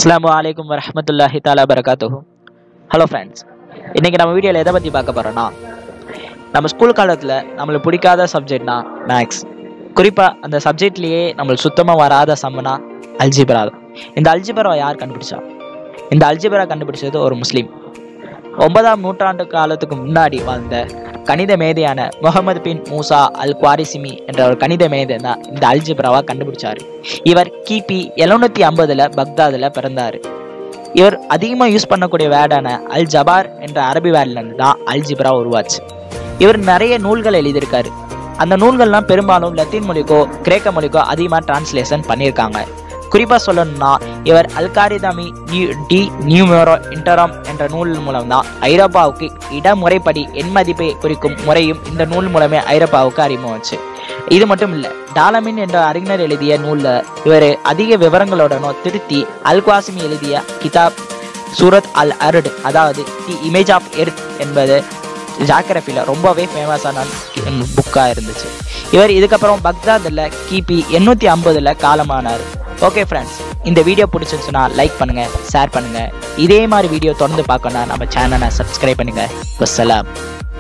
அஸ்ஸலாமு அலைக்கும் வரஹ்மத்துல்லாஹி தாலா பரகாத்துஹு ஹலோ ஃப்ரெண்ட்ஸ் இன்றைக்கி நம்ம வீடியோவில் எதை பற்றி பார்க்க போகிறோன்னா நம்ம ஸ்கூல் காலத்தில் நம்மளுக்கு பிடிக்காத சப்ஜெக்ட்னா மேக்ஸ் குறிப்பாக அந்த சப்ஜெக்ட்லேயே நம்மளுக்கு சுத்தமாக வராத சம்மனா அல்ஜிபரா தான் இந்த அல்ஜிபரா யார் கண்டுபிடிச்சா இந்த அல்ஜிபரா கண்டுபிடிச்சது ஒரு முஸ்லீம் ஒன்பதாம் நூற்றாண்டு காலத்துக்கு முன்னாடி வாழ்ந்த கணித மேதையான முகமது பின் மூசா அல் குவாரிசிமி என்ற ஒரு கணித மேதை தான் இந்த அல்ஜிப்ராவை கண்டுபிடிச்சாரு இவர் கிபி எழுநூத்தி ஐம்பதுல பக்தாதுல பிறந்தாரு இவர் அதிகமாக யூஸ் பண்ணக்கூடிய வேர்டான அல் ஜபார் என்ற அரபி வேர்ட்லேருந்து தான் அல்ஜிப்ரா உருவாச்சு இவர் நிறைய நூல்கள் எழுதியிருக்காரு அந்த நூல்கள்லாம் பெரும்பாலும் லத்தீன் மொழிக்கோ கிரேக்க மொழிக்கோ அதிகமாக டிரான்ஸ்லேஷன் பண்ணியிருக்காங்க குறிப்பாக சொல்லணும்னா இவர் அல்காரிதமி நியூ டி நியூமோரோ இன்டராம் என்ற நூல் மூலம் தான் ஐரோப்பாவுக்கு இடமுறைப்படி எண் மதிப்பை குறிக்கும் முறையும் இந்த நூல் மூலமே ஐரோப்பாவுக்கு அறிமுகமாச்சு இது மட்டும் இல்லை டாலமின் என்ற அறிஞர் எழுதிய நூலில் இவர் அதிக விவரங்களுடனோ திருத்தி அல் குவாசிமி எழுதிய கிதாப் சூரத் அல் அருட் அதாவது தி இமேஜ் ஆஃப் எர்த் என்பது ஜாகிரபியில் ரொம்பவே ஃபேமஸான புக்காக இருந்துச்சு இவர் இதுக்கப்புறம் பக்தாதில் கிபி எண்ணூற்றி ஐம்பதில் காலமானார் ஓகே ஃப்ரெண்ட்ஸ் இந்த வீடியோ பிடிச்சிருந்துச்சுன்னா லைக் பண்ணுங்கள் ஷேர் பண்ணுங்கள் இதே மாதிரி வீடியோ தொடர்ந்து பார்க்கணும்னா நம்ம சேனலை சப்ஸ்கிரைப் பண்ணுங்கள் வசலாம்